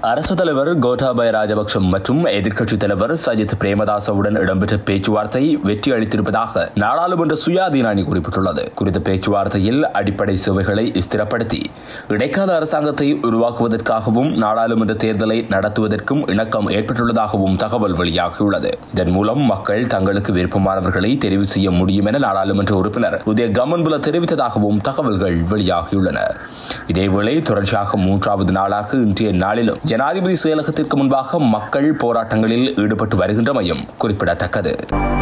அரசு தலைவர் கோட்டாபய ராஜபக்ஷ மற்றும் எதிர்க்கட்சித் தலைவர் சஜித் பிரேமதாசவுடன் இடம்பெற்ற பேச்சுவார்த்தை வெற்றி அளித்திருப்பதாக நாடாளுமன்ற சுயாதீன அணி குறிப்பிட்டுள்ளது குறித்த பேச்சுவார்த்தையில் அடிப்படை சேவைகளை ஸ்திரப்படுத்தி இடைக்கால அரசாங்கத்தை உருவாக்குவதற்காகவும் நாடாளுமன்ற தேர்தலை நடத்துவதற்கும் இணக்கம் ஏற்பட்டுள்ளதாகவும் தகவல் வெளியாகியுள்ளது இதன் மூலம் மக்கள் தங்களுக்கு விருப்பமானவர்களை தெரிவு செய்ய முடியும் என நாடாளுமன்ற உறுப்பினர் உதய கமன்புல தெரிவித்ததாகவும் தகவல்கள் வெளியாகியுள்ளன இதேவேளை தொடர்ச்சியாக மூன்றாவது நாளாக இன்றைய நாளிலும் ஜனாதிபதி செயலகத்திற்கு முன்பாக மக்கள் போராட்டங்களில் ஈடுபட்டு வருகின்றமையும் குறிப்பிடத்தக்கது